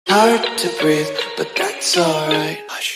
Hard to breathe, but that's alright. Hush.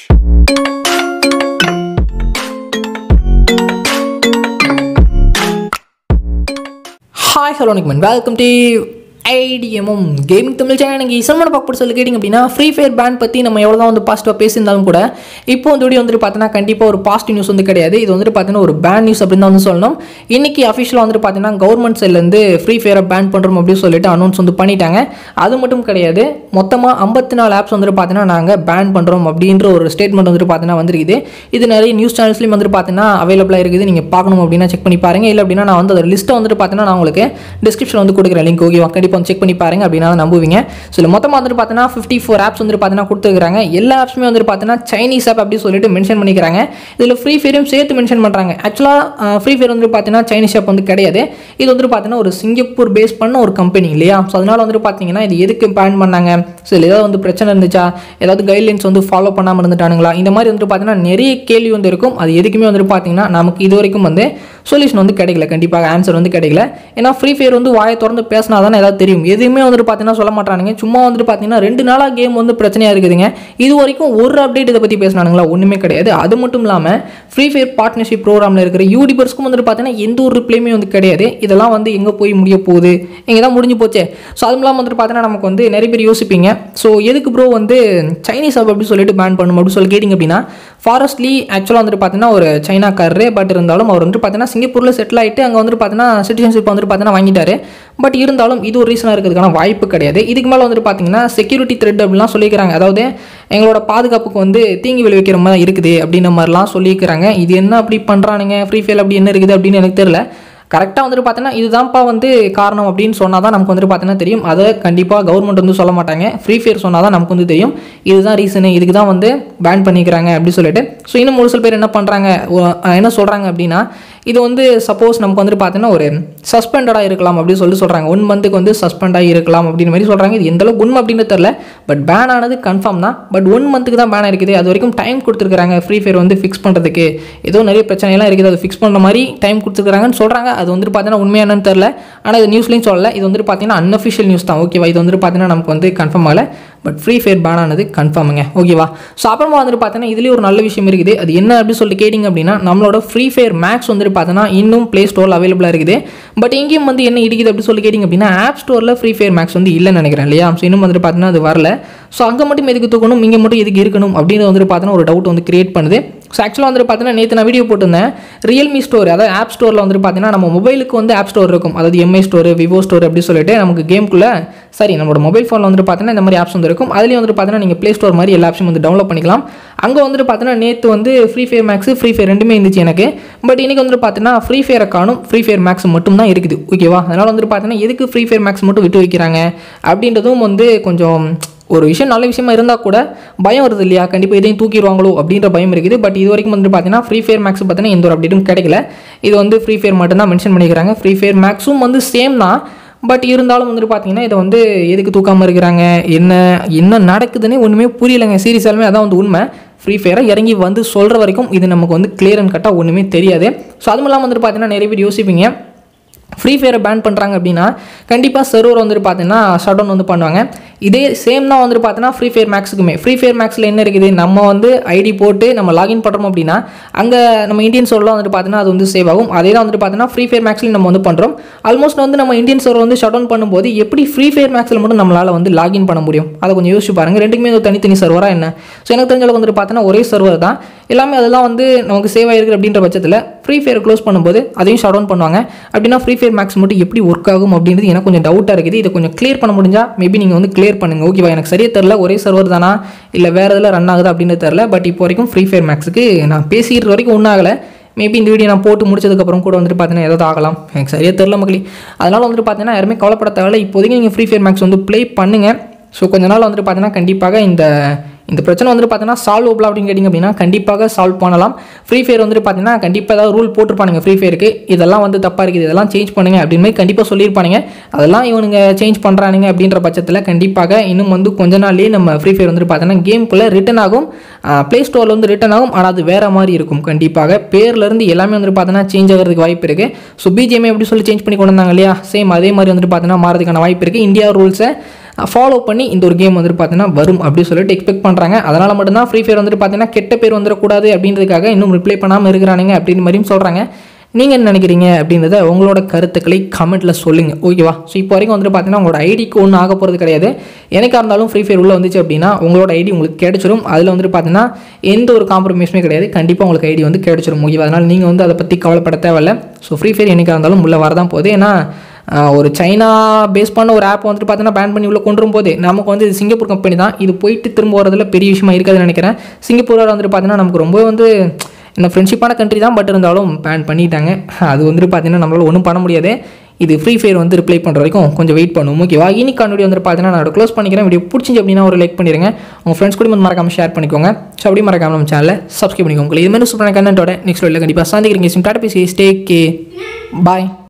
Hi hello நிக்மன் welcome to IDMM gaming Tamil channel எனக்கு இசமோட பார்க்க சொல்லி கேட்டிங்க அப்படின்னா ஃப்ரீ ஃபயர் பேன் பற்றி நம்ம எவ்வளோ தான் வந்து பாசிட்டிவாக பேசியிருந்தாலும் கூட இப்போ வந்து வீடியோ வந்துட்டு பார்த்தீங்கன்னா கண்டிப்பாக ஒரு பாசிட்டிவ் நியூஸ் வந்து கிடையாது இது வந்துட்டு பார்த்தீங்கன்னா ஒரு பேன் நியூஸ் அப்படின்னு தான் வந்து சொல்லணும் இன்றைக்கி அஃபிஷியலாக வந்துட்டு பார்த்தீங்கன்னா கவர்மெண்ட் சைட்லேருந்து ஃப்ரீ ஃபயரை பேன் பண்ணுறோம் அப்படின்னு சொல்லிட்டு அனௌன்ஸ் வந்து பண்ணிட்டாங்க அது மட்டும் கிடையாது மொத்தமாக ஐம்பத்தி நாலு ஆப்ஸ் வந்துட்டு பார்த்தீங்கன்னா நாங்கள் பேன் பண்ணுறோம் அப்படின்ற ஒரு ஸ்டேட்மெண்ட் வந்துட்டு பார்த்தீங்கன்னா வந்திருக்குது இது நிறைய நியூஸ் சேனல்ஸ்லையும் வந்துட்டு பார்த்தீங்கன்னா அவைலபிளாக இருக்குது நீங்கள் பார்க்கணும் அப்படின்னா செக் பண்ணி பாருங்க இல்லை அப்படின்னா நான் வந்து அதோட லிஸ்ட்டை வந்துட்டு பார்த்தீங்கன்னா நான் உங்களுக்கு டிஸ்கிரிப்ஷன் வந்து கொடுக்குறேன் லிங்க் ஓகேவா கண்டிப்பாக வந்து செக் பண்ணி பாருங்க அப்படின்னா தான் நம்புவீங்க ஸோ இதில் மொத்தமாக வந்துட்டு பார்த்தீங்கன்னா ஃபிஃப்டி ஃபோர் ஆப்ஸ் வந்துட்டு பார்த்தீங்கன்னா கொடுத்துருக்காங்க எல்லா ஆப்ஸுமே வந்துட்டு பார்த்தீங்கன்னா சைனீஸ் ஆப் அப்படி சொல்லிட்டு மென்ஷன் பண்ணிக்கிறாங்க இதில் ஃப்ரீ ஃபயரும் சேர்த்து மென்ஷன் பண்ணுறாங்க ஆக்சுவலாக ஃப்ரீ ஃபயர் வந்துட்டு பார்த்தீங்கன்னா சைனீஸ் ஆப் வந்து கிடையாது இது வந்துட்டு பார்த்தீங்கன்னா ஒரு சிங்கப்பூர் பேஸ் பண்ண ஒரு கம்பெனி இல்லையா ஸோ அதனால வந்துட்டு பார்த்தீங்கன்னா இது எதுக்கு பேன் பண்ணாங்க ஸோ இதில் ஏதாவது வந்து பிரச்சனை இருந்துச்சா ஏதாவது கைட்லைன்ஸ் வந்து ஃபாலோ பண்ணாமல் இருந்துட்டானுங்களா இந்த மாதிரி வந்துட்டு பார்த்தீங்கன்னா நிறைய கேள்வி வந்து இருக்கும் அது எதுக்குமே வந்துட்டு பார்த்தீங்கன்னா நமக்கு இது வரைக்கும் வந்து சொல்யூஷன் வந்து கிடைக்கல கண்டிப்பாக ஆன்சர் வந்து கிடைக்கல ஏன்னா ஃப்ரீ ஃபயர் வந்து வாயை திறந்து பேசினா தானே ஏதாவது தெரியும் எதுவுமே வந்துட்டு பார்த்தீங்கன்னா சொல்ல மாட்டானுங்க சும்மா வந்துட்டு பார்த்தீங்கன்னா ரெண்டு நாளாக கேம் வந்து பிரச்சனையாக இருக்குதுங்க இது வரைக்கும் ஒரு அப்டேட் இதை பற்றி பேசினானுங்களா ஒன்றுமே கிடையாது அது மட்டும் இல்லாமல் ஃப்ரீ ஃபயர் பார்ட்னர்ஷிப் ப்ரோக்ராமில் இருக்கிற யூடியூபர்ஸ்க்கும் வந்துட்டு பார்த்தீங்கன்னா எந்த ஒரு ரிப்ளைமே வந்து கிடையாது இதெல்லாம் வந்து எங்கே போய் முடிய போகுது இங்கே தான் முடிஞ்சு போச்சே ஸோ அதுவும் இல்லாமல் வந்துட்டு பார்த்தீங்கன்னா நமக்கு வந்து நிறைய பேர் யோசிப்பீங்க ஸோ எதுக்கு ப்ரோ வந்து சைனீஸ் ஆப் அப்படி சொல்லிட்டு பேன் பண்ணணும் அப்படின்னு சொல்லி கேட்டிங்க அப்படின்னா ஃபாரஸ்ட்லி ஆக்சுவலாக வந்துட்டு பார்த்தீங்கன்னா ஒரு சைனாக்காரரு பட் இருந்தாலும் அவர் வந்துட்டு பார்த்தீங்கன்னா சிங்கப்பூரில் செட்டில் ஆகிட்டு அங்கே வந்துட்டு பார்த்தீங்கன்னா சிட்டிசன்ஷிப் வந்துட்டு பார்த்தீங்கன்னா வாங்கிட்டாரு பட் இருந்தாலும் இது ஒரு ரீசனாக இருக்கிறதுக்கான வாய்ப்பு கிடையாது இதுக்கு மேலே வந்துட்டு பார்த்தீங்கன்னா செக்யூரிட்டி த்ரெட் அப்படிலாம் சொல்லிக்கிறாங்க அதாவது எங்களோட பாதுகாப்புக்கு வந்து தீங்கி விளைவிக்கிற மாதிரி இருக்குது அப்படின்ற மாதிரிலாம் சொல்லியிருக்கிறாங்க இது என்ன அப்படி பண்ணுறானுங்க ஃப்ரீ ஃபயர் அப்படி என்ன இருக்குது அப்படின்னு எனக்கு தெரியல கரெக்டாக வந்துட்டு பார்த்தீங்கன்னா இதுதான்ப்பா வந்து காரணம் அப்படின்னு சொன்னால் தான் நமக்கு வந்துட்டு பார்த்தீங்கன்னா தெரியும் அதை கண்டிப்பாக கவர்மெண்ட் வந்து சொல்ல மாட்டாங்க ஃப்ரீ ஃபயர் சொன்னால் தான் நமக்கு வந்து தெரியும் இதுதான் ரீசனு இதுக்கு தான் வந்து பேன் பண்ணிக்கிறாங்க அப்படின்னு சொல்லிட்டு ஸோ இன்னும் ஒரு சில பேர் என்ன பண்ணுறாங்க என்ன சொல்கிறாங்க அப்படின்னா இது வந்து சப்போஸ் நமக்கு வந்துட்டு பார்த்தீங்கன்னா ஒரு சஸ்பெண்டடாக இருக்கலாம் அப்படின்னு சொல்லிட்டு சொல்கிறாங்க ஒன் மந்த்துக்கு வந்து சஸ்பெண்டாக இருக்கலாம் அப்படின்னு மாதிரி சொல்கிறாங்க இது எந்த அளவுக்கு உண்மை அப்படின்னு தெரில பட் பேன் ஆனது கன்ஃபார்ம் தான் பட் ஒன் மந்த்துக்கு தான் பேன் இருக்குது அது வரைக்கும் டைம் கொடுத்துருக்காங்க ஃப்ரீ ஃபயர் வந்து ஃபிக்ஸ் பண்ணுறதுக்கு ஏதோ நிறைய பிரச்சனைலாம் இருக்குது அது ஃபிக்ஸ் பண்ணுற மாதிரி டைம் கொடுத்துருக்காங்கன்னு சொல்கிறாங்க அது வந்துட்டு பார்த்தீங்கன்னா உண்மையாக என்னன்னு தெரில ஆனால் இது நியூஸ்லையும் சொல்லலை இது வந்துட்டு பார்த்தீங்கன்னா அன்அஃபிஷியல் நியூஸ் தான் ஓகேவா இது வந்துட்டு பார்த்தீங்கன்னா நமக்கு வந்து கன்ஃபார்ம் ஆகலை பட் ஃப்ரீ ஃபயர் பேன் ஆனது கன்ஃபார்முங்க ஓகேவா ஸோ அப்புறமா வந்துட்டு பார்த்தீங்கன்னா இதுலேயும் ஒரு நல்ல விஷயம் இருக்குது அது என்ன அப்படின்னு சொல்லிட்டு கேட்டிங்க அப்படின்னா நம்மளோட ஃப்ரீ ஃபயர் மேக்ஸ் வந்துட்டு பார்த்தீங்கன்னா இன்னும் ப்ளே ஸ்டோரில் அவைலபிளாக இருக்குது பட் எங்கேயும் வந்து என்ன இடிக்குது அப்படின்னு சொல்லி கேட்டிங்க அப்படின்னா ஆப் ஸ்டோரில் ஃப்ரீ ஃபயர் மேக்ஸ் வந்து இல்லைன்னு நினைக்கிறேன் இல்லையா ஸோ இன்னும் வந்துட்டு பார்த்தீங்கன்னா அது வரல ஸோ அங்கே மட்டும் எதுக்கு தூக்கணும் இங்கே மட்டும் எதுக்கு இருக்கணும் அப்படின்னு வந்துட்டு பார்த்தீங்கன்னா ஒரு டவுட் வந்து கிரியேட் பண்ணுது ஸோ ஆக்சுவலாக வந்துட்டு பார்த்தீங்கன்னா நேற்று நான் வீடியோ போட்டிருந்தேன் ரியல்மி ஸ்டோர் அதாவது ஆப் ஸ்டோரில் வந்துட்டு பார்த்தீங்கன்னா நம்ம மொபைலுக்கு வந்து ஆப் ஸ்டோர் இருக்கும் அதாவது எம்ஐ ஸ்டோர் விவோ ஸ்டோர் அப்படி சொல்லிட்டு நமக்கு கேம்குள்ளே சரி நம்மளோட மொபைல் ஃபோனில் வந்துட்டு பார்த்தீங்கன்னா இந்த மாதிரி ஆப்ஸ் வந்து இருக்கும் அதுலேயும் வந்துட்டு பார்த்தீங்கன்னா நீங்கள் ப்ளே ஸ்டோர் மாதிரி எல்லா ஆப்ஸும் வந்து டவுன்லோட் பண்ணிக்கலாம் அங்கே வந்துட்டு பார்த்தீங்கன்னா நேற்று வந்து free fire max free fire ரெண்டுமே இருந்துச்சு எனக்கு பட் இன்றைக்கி வந்துட்டு பார்த்தீங்கன்னா ஃப்ரீ ஃபயரை காணும் ஃப்ரீ ஃபயர் மேக்ஸ் மட்டும் தான் இருக்குது ஓகேவா அதனால் வந்துட்டு பார்த்தீங்கன்னா எதுக்கு ஃப்ரீ ஃபயர் மேக்ஸ் மட்டும் விட்டு வைக்கிறாங்க அப்படின்றதும் வந்து கொஞ்சம் ஒரு விஷயம் நல்ல விஷயமா இருந்தால் கூட பயம் வருது இல்லையா கண்டிப்பாக இதையும் தூக்கிடுவாங்களோ அப்படின்ற பயம் இருக்குது பட் இது வரைக்கும் வந்துட்டு பார்த்தீங்கன்னா ஃப்ரீ ஃபயர் மேக்ஸ் பார்த்தீங்கன்னா எந்த ஒரு அப்டேட்டும் கிடைக்கல இது வந்து ஃப்ரீ ஃபயர் மட்டும் தான் மென்ஷன் பண்ணிக்கிறாங்க ஃப்ரீ ஃபயர் மேக்ஸும் வந்து சேம் தான் பட் இருந்தாலும் வந்துட்டு பார்த்தீங்கன்னா இதை வந்து எதுக்கு தூக்காமல் இருக்கிறாங்க என்ன என்ன நடக்குதுன்னே ஒன்றுமே புரியலைங்க சீரியஸாலுமே அதான் வந்து உண்மை ஃப்ரீ ஃபயரை இறங்கி வந்து சொல்கிற வரைக்கும் இது நமக்கு வந்து கிளியர் அண்ட் கட்டாக ஒன்றுமே தெரியாது ஸோ அதுவும் இல்லாமல் வந்துட்டு பார்த்தீங்கன்னா நிறைய பேர் யோசிப்பீங்க ஃப்ரீ ஃபயரை பேன் பண்ணுறாங்க அப்படின்னா கண்டிப்பாக சர்வர் வந்துட்டு பார்த்தீங்கன்னா ஷட் டவுன் வந்து பண்ணுவாங்க இதே சேம் தான் வந்துட்டு பார்த்தீங்கன்னா ஃப்ரீ ஃபயர் மேக்ஸுக்குமே ஃப்ரீ ஃபயர் மேக்ஸில் என்ன இருக்குது நம்ம வந்து ஐடி போட்டு நம்ம லாகின் பண்ணுறோம் அப்படின்னா அங்கே நம்ம இந்தியன் சர்வரில் வந்துட்டு பார்த்தீங்கன்னா அது வந்து சேவ் ஆகும் அதே தான் வந்துட்டு பார்த்தீங்கன்னா ஃப்ரீ ஃபயர் மேக்ஸில் நம்ம வந்து பண்ணுறோம் ஆல்மோஸ்ட் வந்து நம்ம இந்தியன் சர்வர் வந்து ஷட் டவுன் பண்ணும்போது எப்படி ஃப்ரீ ஃபயர் மேக்ஸில் மட்டும் நம்மளால் வந்து லாகின் பண்ண முடியும் அதை கொஞ்சம் யோசிச்சு பாருங்கள் ரெண்டுக்குமே ஒரு தனித்தனி சர்வராக என்ன ஸோ எனக்கு தெரிஞ்சளவுக்கு வந்துட்டு பார்த்தீங்கன்னா ஒரே சர்வர் தான் எல்லாமே அதெல்லாம் வந்து நமக்கு சேவ் ஆகிருக்கு அப்படின்ற பட்சத்தில் ஃப்ரீ ஃபயர் க்ளோஸ் பண்ணும்போது அதையும் ஷட் டவுன் பண்ணுவாங்க அப்படின்னா ஃப்ரீ ஃபயர் மேக்ஸ் மட்டும் எப்படி ஒர்க் ஆகும் அப்படின்றது எனக்கு கொஞ்சம் டவுட்டாக இருக்குது இதை கொஞ்சம் கிளியர் பண்ண முடிஞ்சால் மேபி நீங்கள் வந்து கிளியர் பண்ணுங்கள் ஓகேவா எனக்கு சரியே தெரில ஒரே சர்வர் தானா இல்லை வேறு இதில் ரன் ஆகுது அப்படின்னு தெரில பட் இப்போ வரைக்கும் ஃப்ரீ ஃபயர் மேக்ஸுக்கு நான் பேசிட்டு வரைக்கும் ஒன்றும் ஆகலை மேபி இந்த வீடியோ நான் போட்டு முடிச்சதுக்கப்புறம் கூட வந்துட்டு பார்த்தீங்கன்னா ஏதாவது ஆகலாம் எனக்கு சரியாக தெரில மக்களே அதனால் வந்துட்டு பார்த்தீங்கன்னா யாருமே கவலைப்பட தேவையில்ல இப்போதைக்கு நீங்கள் ஃப்ரீ ஃபயர் மேக்ஸ் வந்து ப்ளே பண்ணுங்கள் ஸோ கொஞ்ச நாள் வந்துட்டு பார்த்தீங்கன்னா கண்டிப்பாக இந்த இந்த பிரச்சனை வந்துட்டு பார்த்தீங்கன்னா சால்வ் அப்படின்னு கேட்டிங்க அப்படின்னா கண்டிப்பாக சால்வ் பண்ணலாம் ஃப்ரீ ஃபயர் வந்துட்டு பார்த்தீங்கன்னா கண்டிப்பாக ஏதாவது ரூல் போட்டிருப்பானுங்க ஃப்ரீ ஃபயருக்கு இதெல்லாம் வந்து தப்பாக இருக்குது இதெல்லாம் சேஞ்ச் பண்ணுங்க அப்படின்னு மாதிரி கண்டிப்பாக சொல்லியிருப்பானுங்க அதெல்லாம் இவனுங்க சேஞ்ச் பண்ணுறானுங்க அப்படின்ற பட்சத்தில் கண்டிப்பாக இன்னும் வந்து கொஞ்ச நாள்லேயே நம்ம ஃப்ரீ ஃபயர் வந்துட்டு பார்த்தீங்கன்னா கேம்குள்ளே ரிட்டன் ஆகும் ப்ளே ஸ்டோரில் வந்து ரிட்டன் ஆகும் ஆனால் அது வேறு மாதிரி இருக்கும் கண்டிப்பாக பேர்லேருந்து எல்லாமே வந்துட்டு பார்த்தீங்கன்னா சேஞ்ச் ஆகிறதுக்கு வாய்ப்பு இருக்குது ஸோ பிஜிஎம்ஐ எப்படி சொல்லி சேஞ்ச் பண்ணி கொண்டு வந்தாங்க இல்லையா சேம் அதே மாதிரி வந்துட்டு பார்த்தீங்கன்னா மாறதுக்கான வாய்ப்பு இருக்குது இந்தியா ரூல்ஸை ஃபாலோ பண்ணி இந்த ஒரு கேம் வந்துட்டு பார்த்தீங்கன்னா வரும் அப்படின்னு சொல்லிட்டு எக்ஸ்பெக்ட் பண்ணுறாங்க அதனால் மட்டும்தான் ஃப்ரீ ஃபயர் வந்துட்டு பார்த்தீங்கன்னா கெட்ட பேர் வந்துடக்கூடாது அப்படின்றதுக்காக இன்னும் ரிப்ளை பண்ணாமல் இருக்கிறானுங்க அப்படின்னு மாதிரியும் சொல்கிறாங்க நீங்கள் என்ன நினைக்கிறீங்க அப்படின்றத உங்களோட கருத்துக்களை கமெண்ட்டில் சொல்லுங்கள் ஓகேவா ஸோ இப்போ வரைக்கும் வந்துட்டு பார்த்தீங்கன்னா உங்களோட ஐடிக்கு ஒன்றும் ஆக போகிறது கிடையாது எனக்காக இருந்தாலும் ஃப்ரீ ஃபயர் உள்ளே வந்துச்சு அப்படின்னா உங்களோட ஐடி உங்களுக்கு கிடைச்சிரும் அதில் வந்துட்டு பார்த்தீங்கன்னா எந்த ஒரு காம்ப்ரமைஸுமே கிடையாது கண்டிப்பாக உங்களுக்கு ஐடி வந்து கிடைச்சிரும் ஓகேவா அதனால் நீங்கள் வந்து அதை பற்றி கவலைப்பட தேவையில்ல ஸோ ஃப்ரீ ஃபயர் என்னைக்காக இருந்தாலும் உள்ளே வரதான் போகுது ஏன்னா ஆஹ், ஒரு சைனா பேஸ் பண்ண ஒரு ஆப் வந்துட்டு பார்த்தீங்கன்னா பேன் பண்ணி உள்ளே கொண்டு போது நமக்கு வந்து இது சிங்கப்பூர் கம்பெனி தான் இது போயிட்டு திரும்ப வரதுல பெரிய விஷயமா இருக்காதுன்னு நினைக்கிறேன் சிங்கப்பூர் வந்துட்டு பார்த்தீங்கன்னா நமக்கு ரொம்ப வந்து என்ன ஃப்ரெண்ட்ஷிப்பான கண்ட்ரி தான் பட் இருந்தாலும் பேன் பண்ணிட்டாங்க அது வந்துட்டு பார்த்தீங்கன்னா நம்மளால் ஒன்றும் பண்ண முடியாது இது ஃப்ரீ ஃபயர் வந்து ரிப்ளை பண்ணுற வரைக்கும் கொஞ்சம் வெயிட் பண்ணும் ஓகேவா இன்னைக்கு வீடியோ வந்துட்டு பார்த்தீங்கன்னா நான் க்ளோஸ் பண்ணிக்கிறேன் வீடியோ பிடிச்சிச்சு அப்படின்னா ஒரு லைக் பண்ணிடுங்க உங்கள் ஃப்ரெண்ட்ஸ் கூட வந்து மறக்காம ஷேர் பண்ணிக்கோங்க ஸோ அப்படியே மறக்காம நம்ம சேனலை சப்ஸ்கிரைப் பண்ணிக்கோங்க உங்களுக்கு இது மாதிரி சூப்பரான கண்டென்ட்டோட நெக்ஸ்ட் வீடியோவில் கண்டிப்பாக சந்திக்கிறீங்க சிம் டாட்டா பேசி ஸ்டே கே பாய்